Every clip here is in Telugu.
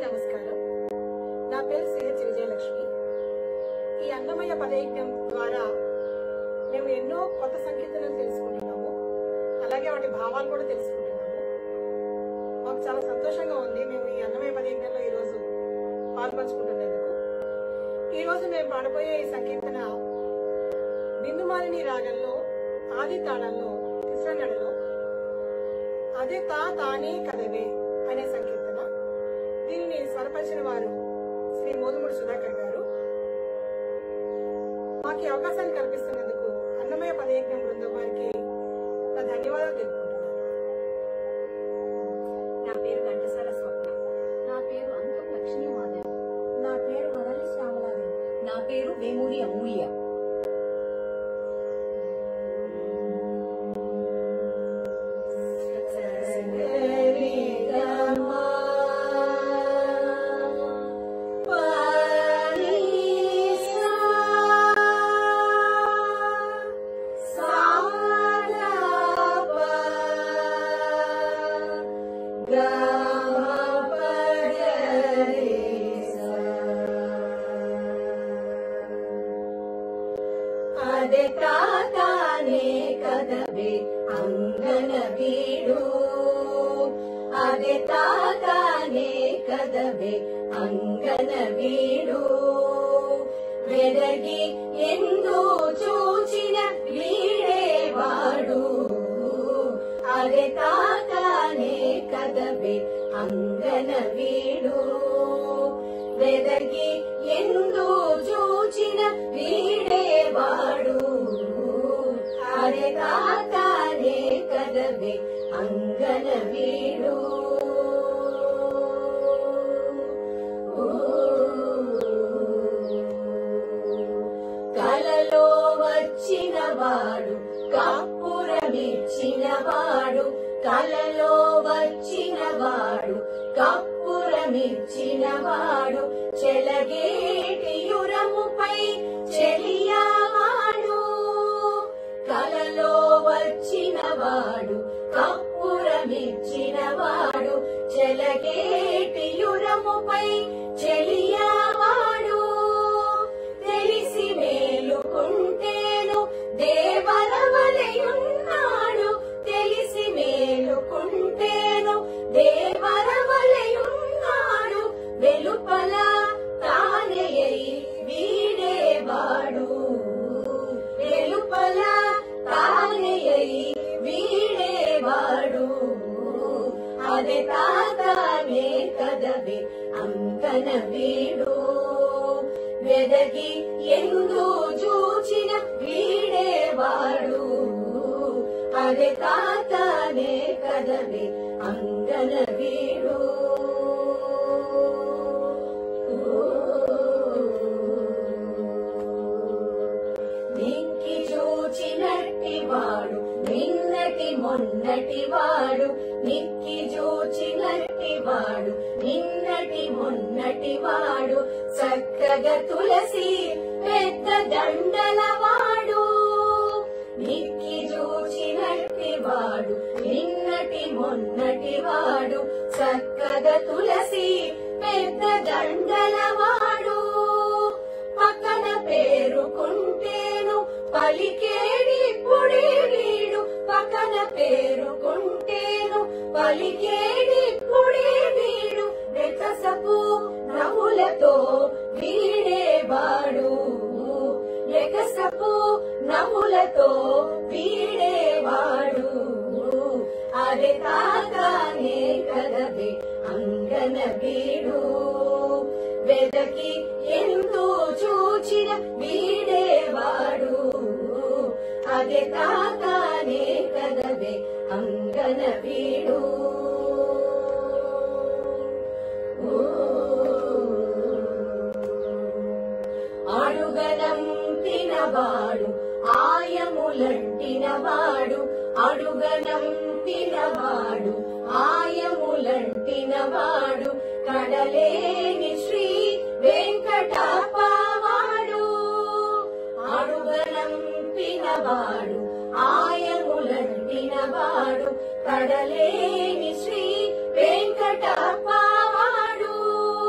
నమస్కారం నా పేరు సిహెచ్ విజయలక్ష్మి ఈ అన్నమయ్య పదయజ్ఞం ద్వారా మేము ఎన్నో కొత్త సంకీర్తనలు తెలుసుకుంటున్నాము అలాగే వాటి భావాలు కూడా తెలుసుకుంటున్నాము మాకు చాలా సంతోషంగా ఉంది మేము ఈ అన్నమయ్య పదయజ్ఞంలో ఈరోజు పాల్పంచుకుంటున్నందుకు ఈ రోజు మేము పాడబోయే ఈ సంకీర్తన బిందుమాలిని రాగంలో ఆది తాళంలో తిసరనడలో అదే తా తానే కదవే అనే సంకీర్తన దీనిని స్వరపరిచిన వారు శ్రీ మోదుముడి సుధాకర్ గారు మాకు ఈ అవకాశాన్ని కల్పిస్తున్నందుకు అన్నమయ్య పదయజ్ఞం బృందం వారికి నా ధన్యవాదాలు తెలుపుకుంటున్నాను నా పేరు ఘంటసాల స్వప్న నా పేరు అంకం లక్ష్మీ మాధవి నా పేరు వరలి శ్యామలాదేవి నా పేరు వేమూరి అమూల్య అదే తాతానే కదవే అంగన వీడు అదే తాతానే కదవే అంగన వీడు వెదగి ఎందు చూచిన వీడేవాడు అదే తాతానే కదవే అంగన వీడు వెదగి ఎందు చూచిన వీడేవాడు అరే తాతానే కదవే అంగన వీడు కలలో వచ్చిన వాడు కప్పురమిచ్చిన వాడు కలలో వచ్చిన వాడు కప్పురమిచ్చిన వాడు చెలగేటి యురముపై చెలియావాడు కలలో వచ్చిన వాడు కప్పురమిచ్చిన వాడు చెలగేటి యురముపై చెలియావాడు తెలిసి మేలుకుంటేను దేవరవలయున్నాడు తెలిసి మేలుకుంటేను దేవరవలయున్నాడు వెలుపల తానయ్యి వీడేవాడు వెలుపల తానయ్యి వీడేవాడు అదే తాతానే కదవే అంకన వీడు వెదగి ఎందు చూచిన వీడేవాడు అదే తాతానే కదవే అంగన వీడు నింకి చూచినట్టి వాడు నిన్నటి మొన్నటి వాడు నిక్కి చూచినట్టి వాడు నిన్నటి మొన్నటి వాడు చక్కగా తులసి పెద్ద దండల వాడు నిక్కి చూచినట్టి వాడు నిన్నటి మొన్నటి వాడు చక్కగా తులసి పెద్ద దండల వాడు పక్కన పేరుకుంటేను పలికేడి పుడి వీడు పక్కన పేరుకుంటేను పలికేడి పుడి వీడు వెకసపు నవ్వులతో వీడేవాడు ఎకసపు నవ్వులతో వీడేవాడు అదే తాతానే కదవే అంగన వీడు వెదకి ఎందు చూచిన వీడేవాడు అదే తాతానే కదవే అంగన వీడు అడుగనంపినవాడు ఆయములంటినవాడు అడుగనంపినవాడు ఆయములంటినవాడు కడలేని శ్రీ వెంకటప్పవాడు అడుగనంపినవాడు ఆయములంటినవాడు కడలేని శ్రీ వెంకటప్పవాడు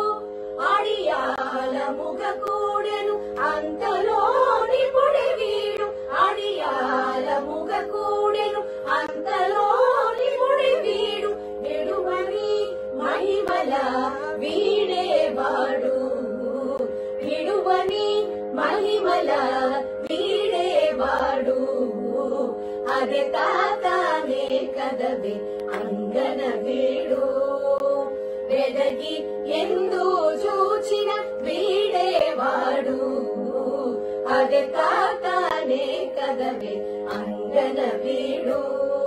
అదే తాతానే కదవే అంగన వీడు వెదకి ఎందు చూచిన వీడేవాడు అదే తాతానే కదవే అంగన వీడు